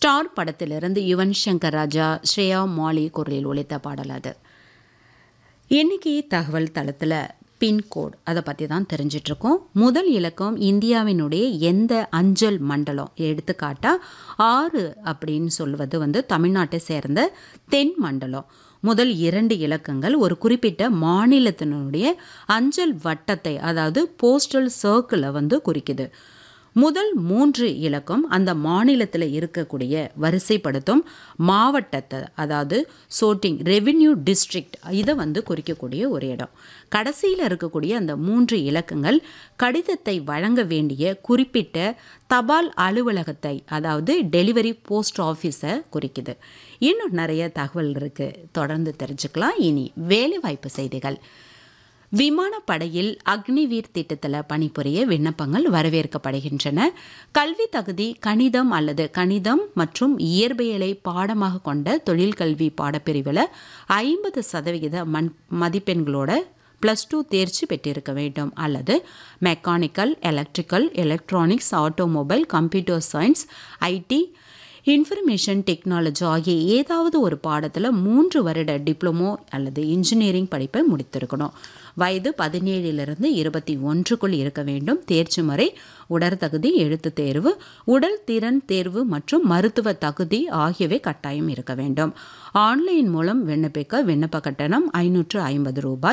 star படத்திலிருந்து யுவன் சங்கர் ராஜா ஸ்ரேயா மாலி குரலில் ஒலித்த பாடல் அது இன்னைக்கு தகவல் தளத்தில் பின்கோட் அதை பற்றி தான் தெரிஞ்சிட்ருக்கோம் முதல் இலக்கம் இந்தியாவினுடைய எந்த அஞ்சல் மண்டலம் எடுத்துக்காட்டா ஆறு அப்படின்னு சொல்வது வந்து தமிழ்நாட்டை சேர்ந்த தென் மண்டலம் முதல் இரண்டு இலக்கங்கள் ஒரு குறிப்பிட்ட மாநிலத்தினுடைய அஞ்சல் வட்டத்தை அதாவது போஸ்டல் சர்க்கிளை வந்து குறிக்குது முதல் மூன்று இலக்கம் அந்த மாநிலத்தில் இருக்கக்கூடிய வரிசைப்படுத்தும் மாவட்டத்தை அதாவது சோட்டிங் ரெவின்யூ டிஸ்ட்ரிக்ட் இதை வந்து குறிக்கக்கூடிய ஒரு இடம் கடைசியில் இருக்கக்கூடிய அந்த மூன்று இலக்கங்கள் கடிதத்தை வழங்க வேண்டிய குறிப்பிட்ட தபால் அலுவலகத்தை அதாவது டெலிவரி போஸ்ட் ஆஃபீஸை குறிக்குது இன்னும் நிறைய தகவல் இருக்குது தொடர்ந்து தெரிஞ்சுக்கலாம் இனி வேலைவாய்ப்பு செய்திகள் விமானப்படையில் அக்னிவீர் திட்டத்தில் பணிபுரிய விண்ணப்பங்கள் வரவேற்கப்படுகின்றன கல்வி தகுதி கணிதம் அல்லது கணிதம் மற்றும் இயற்பியலை பாடமாக கொண்ட தொழில்கல்வி பாடப்பிரிவில் ஐம்பது சதவிகித மண் மதிப்பெண்களோட ப்ளஸ் டூ தேர்ச்சி பெற்றிருக்க வேண்டும் அல்லது mechanical electrical electronics automobile computer science IT information technology ஆகிய ஏதாவது ஒரு பாடத்தில் மூன்று வருட டிப்ளமோ அல்லது இன்ஜினியரிங் படிப்பை முடித்திருக்கணும் வயது பதினேழிலிருந்து இருபத்தி ஒன்றுக்குள் இருக்க வேண்டும் தேர்ச்சி முறை உடற்தகுதி எழுத்து தேர்வு உடல் திறன் தேர்வு மற்றும் மருத்துவ தகுதி ஆகியவை கட்டாயம் இருக்க வேண்டும் ஆன்லைன் மூலம் விண்ணப்பிக்க விண்ணப்ப கட்டணம் ஐநூற்று ஐம்பது ரூபாய்